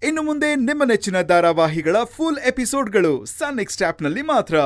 ಇನ್ನು ಮುಂದೆ ನಿಮ್ಮ ನೆಚ್ಚಿನ ಧಾರಾವಾಹಿಗಳ ಫುಲ್ ಎಪಿಸೋಡ್ಗಳು ಸನ್ ನೆಕ್ಸ್ಟ್ ಆಪ್ನಲ್ಲಿ ಮಾತ್ರ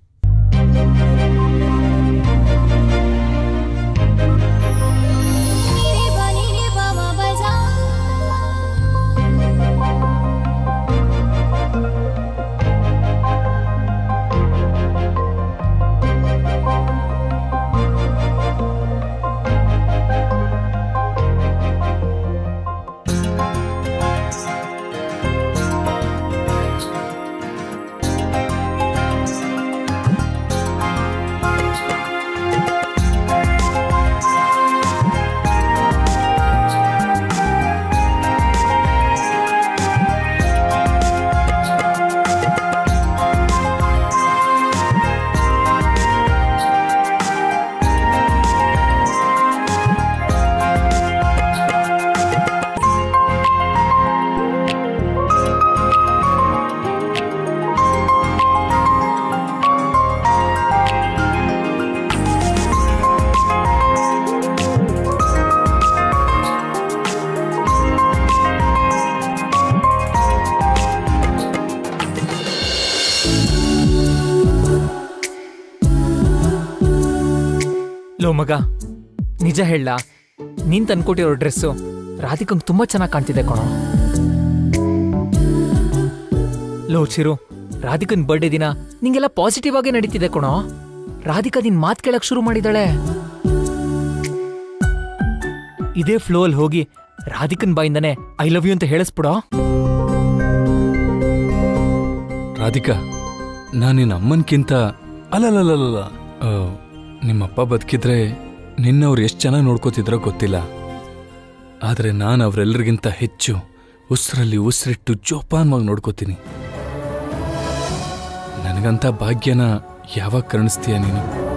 ಲೋ ಮಗ ನಿಜ ಹೇಳ ನೀನ್ ತಂದ್ಕೊಟ್ಟಿರೋ ಡ್ರೆಸ್ಸು ರಾಧಿಕಂಗ್ ತುಂಬಾ ಚೆನ್ನಾಗಿ ಕಾಣ್ತಿದೆ ಕಣೋ ಲೋ ಚಿರು ರಾಧಿಕನ್ ಬರ್ಡೇ ದಿನ ನಿಂಗೆಲ್ಲ ಪಾಸಿಟಿವ್ ಆಗೇ ನಡೀತಿದೆ ಕಣೋ ರಾಧಿಕಾ ನಿನ್ ಮಾತ್ ಕೇಳಕ್ ಶುರು ಮಾಡಿದಾಳೆ ಇದೇ ಫ್ಲೋ ಅಲ್ಲಿ ಹೋಗಿ ರಾಧಿಕನ್ ಬಾಯಿಂದಾನೆ ಐ ಲವ್ ಯು ಅಂತ ಹೇಳಿಸ್ಬಿಡೋ ರಾಧಿಕಾ ನಾನು ನಿನ್ನ ಅಮ್ಮನ್ಕಿಂತ ಅಲ್ಲಲ್ಲಲ್ಲಲ್ಲ ಆ, ನಿಮ್ಮಪ್ಪ ಬದುಕಿದ್ರೆ ನಿನ್ನವ್ರು ಎಷ್ಟು ಚೆನ್ನಾಗಿ ನೋಡ್ಕೋತಿದ್ರೋ ಗೊತ್ತಿಲ್ಲ ಆದರೆ ನಾನು ಅವರೆಲ್ಲರಿಗಿಂತ ಹೆಚ್ಚು ಉಸಿರಲ್ಲಿ ಉಸಿರಿಟ್ಟು ಜೋಪಾನವಾಗಿ ನೋಡ್ಕೋತೀನಿ ನನಗಂತ ಭಾಗ್ಯನ ಯಾವಾಗ ಕರುಣಿಸ್ತೀಯ ನೀನು